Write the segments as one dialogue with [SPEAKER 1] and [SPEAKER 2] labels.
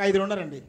[SPEAKER 1] ఐదుగురు ఉన్నారండి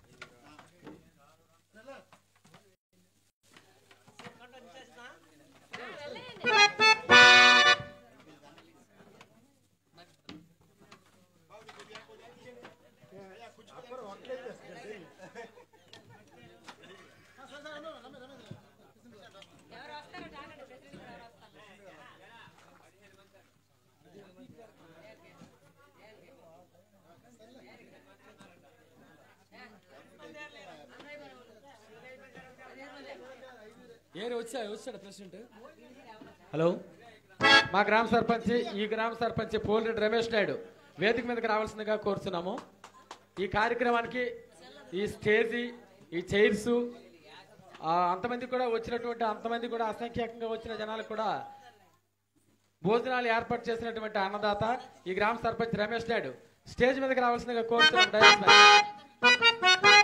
[SPEAKER 2] ఏరి వచ్చా వచ్చాడు ప్రెసిడెంట్
[SPEAKER 3] హలో మా గ్రామ సర్పంచ్ ఈ గ్రామ సర్పంచ్ పోలిరెడ్డి రమేష్ నాయుడు వేదిక మీదకి రావాల్సిందిగా కోరుతున్నాము ఈ కార్యక్రమానికి ఈ స్టేజి ఈ చైర్స్ అంతమంది కూడా వచ్చినటువంటి అంతమంది కూడా అసంఖ్యాకంగా వచ్చిన జనాలకు కూడా భోజనాలు ఏర్పాటు చేసినటువంటి అన్నదాత ఈ గ్రామ సర్పంచ్ రమేష్ నాయుడు స్టేజ్ మీదకి రావాల్సిందిగా కోరుతున్నాం డయాస్ మీద.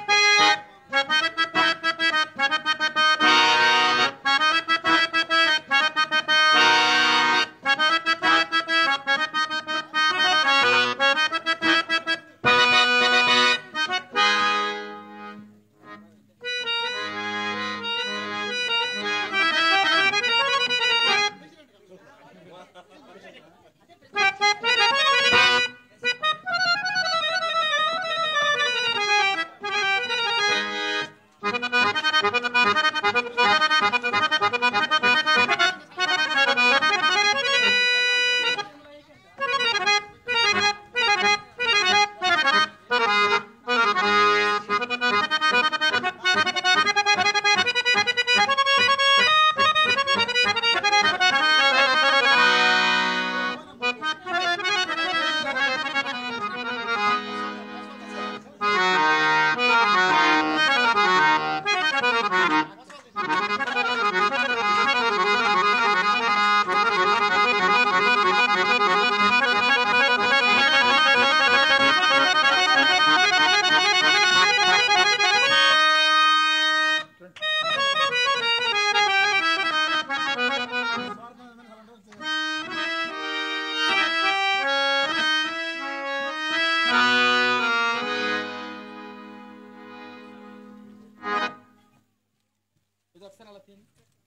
[SPEAKER 3] ఇది ఒకసారి అలా తీయండి.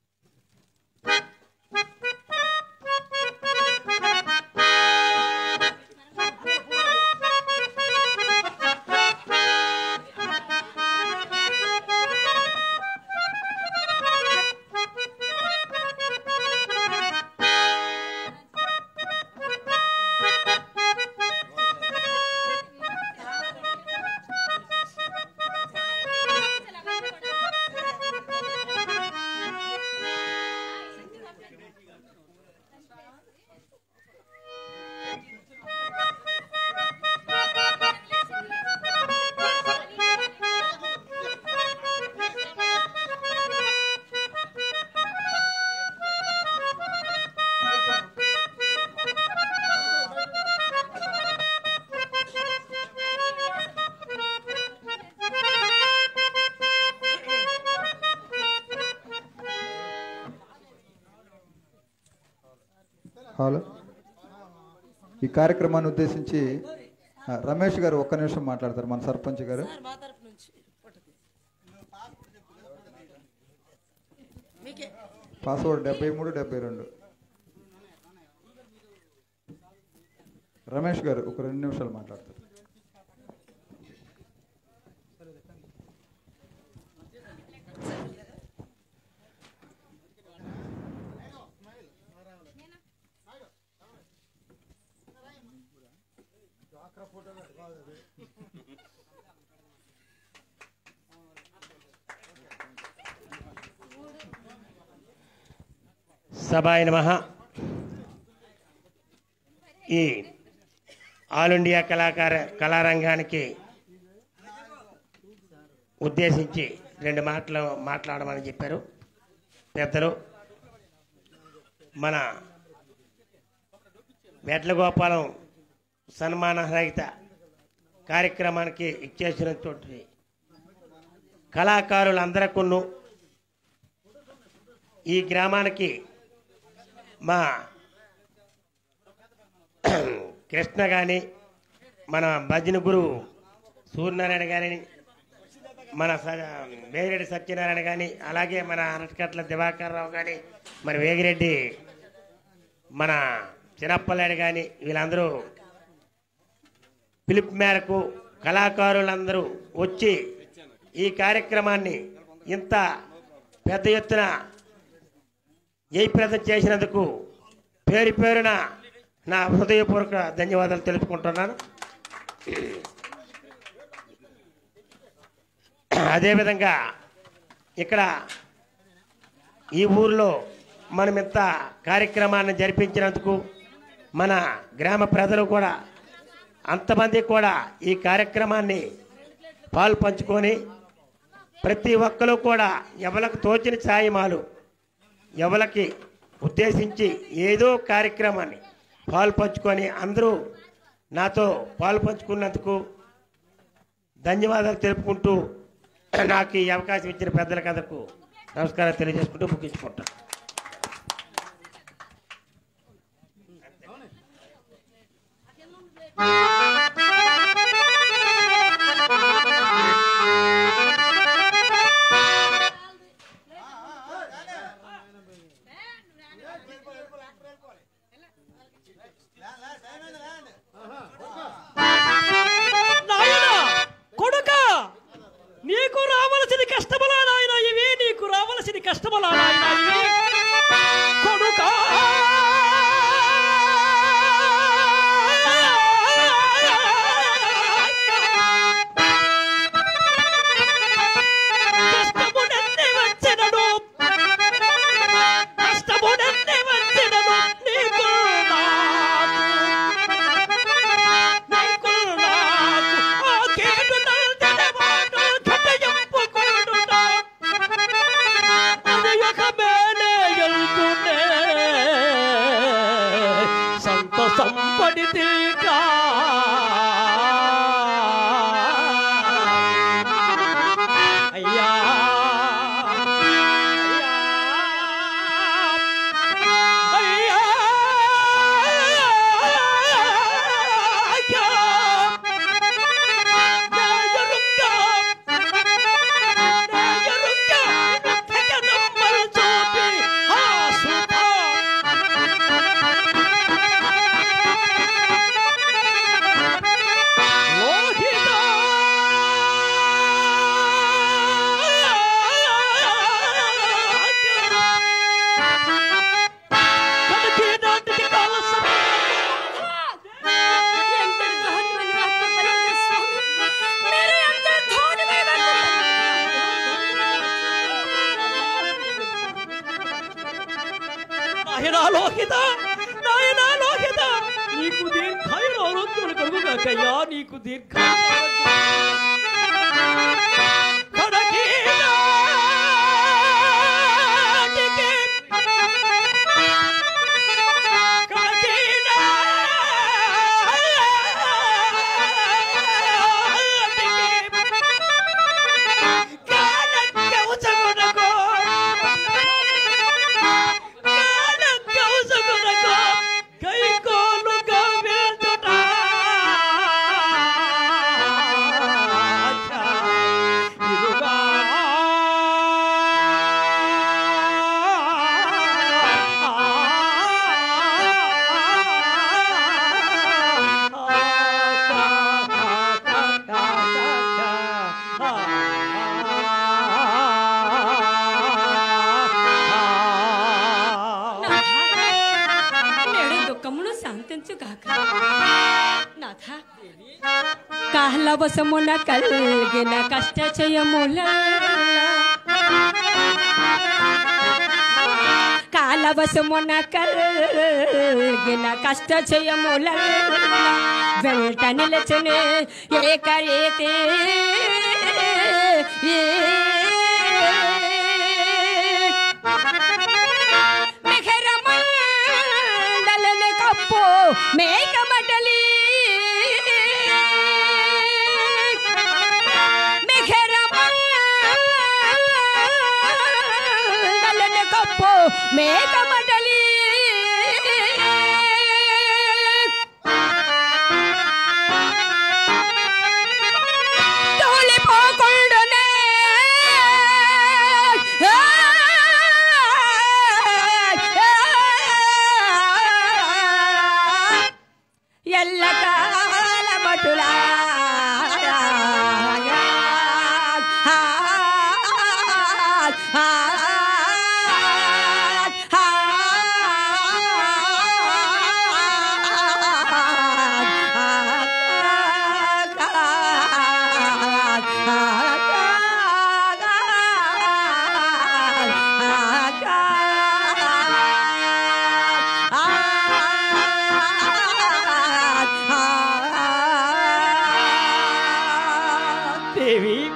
[SPEAKER 4] హలో ఈ కార్యక్రమాన్ని ఉద్దేశించి ఆ, రమేష్ గారు ఒక్క నిమిషం మాట్లాడతారు మన సర్పంచ్ గారు
[SPEAKER 5] మా తరపు నుంచి మీకే
[SPEAKER 4] పాస్వర్డ్ డెబ్బై మూడు డెబ్బై రెండు రమేష్ గారు ఒక రెండు నిమిషాలు మాట్లాడతారు
[SPEAKER 6] సభాయ నమ ఈ ఆల్ ఇండియా కళాకార కళారంగానికి ఉద్దేశించి రెండు మాటలు మాట్లాడమని చెప్పారు పెద్దలు మన వెట్ల గోపాలం సన్మాన రహిత కార్యక్రమానికి ఇచ్చేసినటువంటి కళాకారులందరికీ ఈ గ్రామానికి మా కృష్ణ కానీ మన భజన గురువు సూర్యనారాయణ గారిని మన స- వేగిరెడ్డి సత్యనారాయణ కానీ అలాగే మన అనటకట్ల దివాకర్ రావు కానీ మన వేగిరెడ్డి మన చిన్నప్పలాడు కానీ వీళ్ళందరూ పిలుపు మేరకు కళాకారులందరూ వచ్చి ఈ కార్యక్రమాన్ని ఇంత పెద్ద ఎత్తున జయప్రదం చేసినందుకు పేరు పేరున నా హృదయపూర్వక ధన్యవాదాలు తెలుపుకుంటున్నాను అదేవిధంగా ఇక్కడ ఈ ఊర్లో మనం ఇంత కార్యక్రమాన్ని జరిపించినందుకు మన గ్రామ ప్రజలు కూడా అంతమంది కూడా ఈ కార్యక్రమాన్ని పాలు పంచుకొని ప్రతి ఒక్కరు కూడా ఎవరికి తోచిన సాయమాలు ఎవరికి ఉద్దేశించి ఏదో కార్యక్రమాన్ని పాలు పంచుకొని అందరూ నాతో పాలు పంచుకున్నందుకు ధన్యవాదాలు తెలుపుకుంటూ నాకు ఈ అవకాశం ఇచ్చిన పెద్దల కథకు నమస్కారం తెలియజేసుకుంటూ ముగించుకుంటాను
[SPEAKER 1] నాయనా కొడుక నీకు రావలసింది కష్టములా నాయన ఇవి నీకు రావలసింది కష్టములా నాయన ఇవి కొడుక కష్టమునెన్ని వచ్చినను కష్టమునెన్ని వచ్చినను నీకు నాకు సంపడి తీకా అయ్యా అయ్యా అయ్యా
[SPEAKER 5] ఎంతటి ధోరణివని వాక్యం పలికిన స్వామి, మీరే ఎంతటి ధోరణివని
[SPEAKER 1] నాయనా లోహిత నాయనా లోహిత నీకు దీర్ఘాయుర ఆరోగ్యములు కలుగుగాకయ్యా నీకు దీర్ఘాయుర కైకోలుగా వెళ్తున్నా ఇదిగా
[SPEAKER 5] నేడు దుఃఖమును శాంతించుగాక నాథ కాహ్లవశమున కలిగిన కష్ట చేయముల కాలవశమున కలిగిన కష్ట చేయముల వెంట నిలచునే ఏకరీతి మెఘరమండలని కప్పు మేఘమడలి మెఘరమండలని కప్పు మేఘమడలి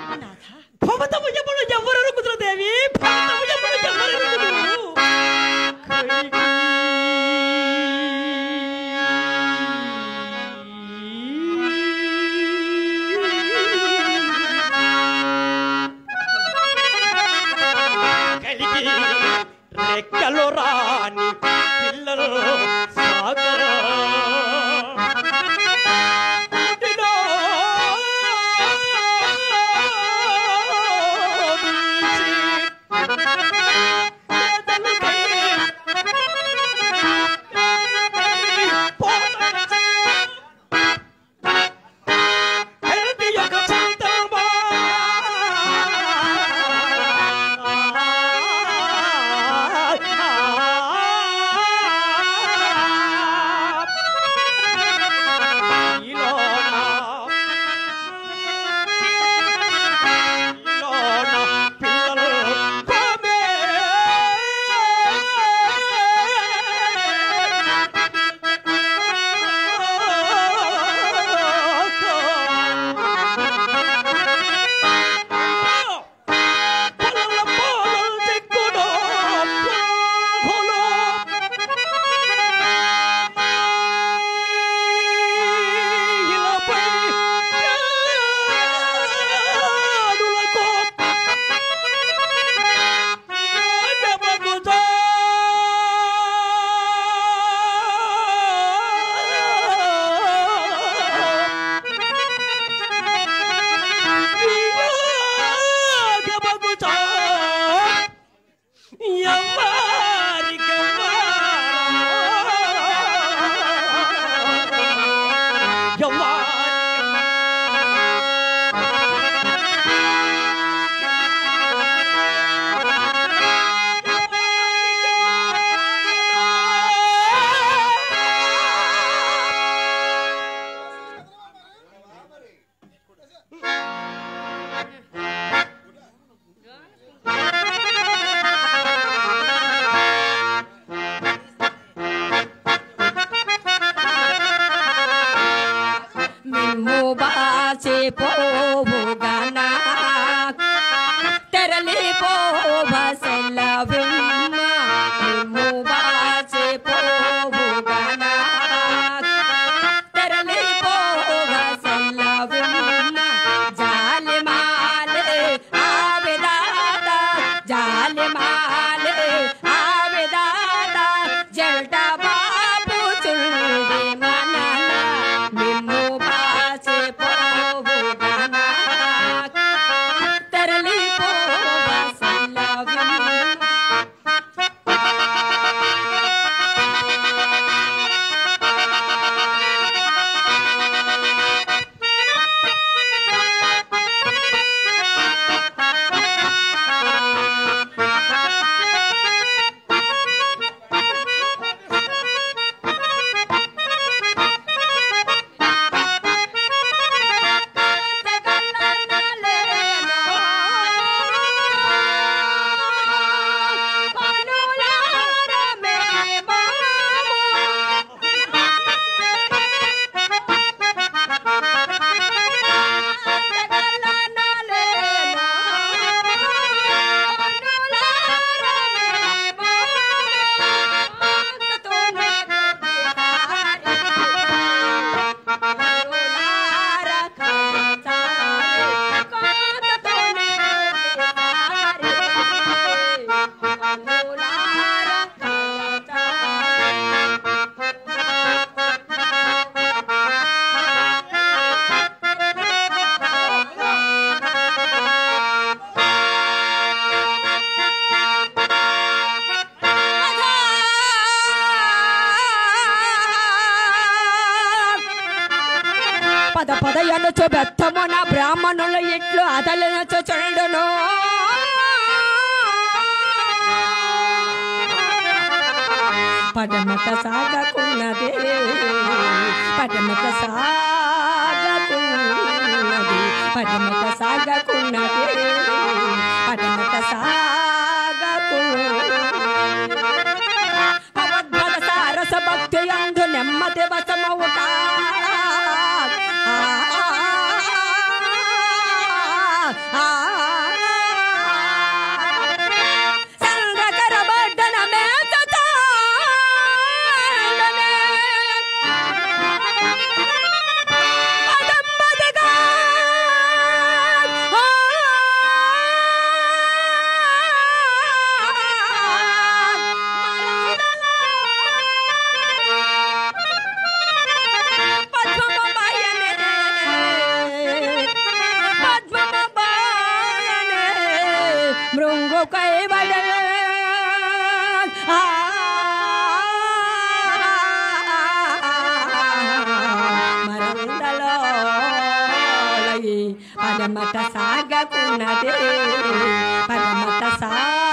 [SPEAKER 1] భవతము ఎప్పుడు ఎవరు ఎరుగుదురు దేవి భవతము ఎప్పుడు ఎవరు ఎరుగుదురు కైకి కలిగి రెక్కలు రాని పిల్లలు సాగరా పుట్టినో
[SPEAKER 5] మేము బాసే పోవుగనా తెరలి పోవసెల్లవిమ్మ మేము బాసే పోవుగనా తెరలి పోవసెల్లవిమ్మ జాలి మాలే ఆవిదాత జాలి మాలే ఆవిదాత జల్ట బాబు చుండి మనన మిమ్ము బాసే పోవుగనా తెరలి పోవసెల్లవిమ్మ పద పద ఎనుచు బెత్తమున బ్రాహ్మణుల ఇట్లు అదలనచు చెడును పడమట సాగకున్నదే పడమట సాగకున్నది పడమట సాగకున్నదే పడమట సాగకున్నది భగవద్భద సారస భక్తి యందు నెమ్మది వశమవుట ఆ కైబడే మరందలో పదమత సాగకున్నదే పదమత సాగ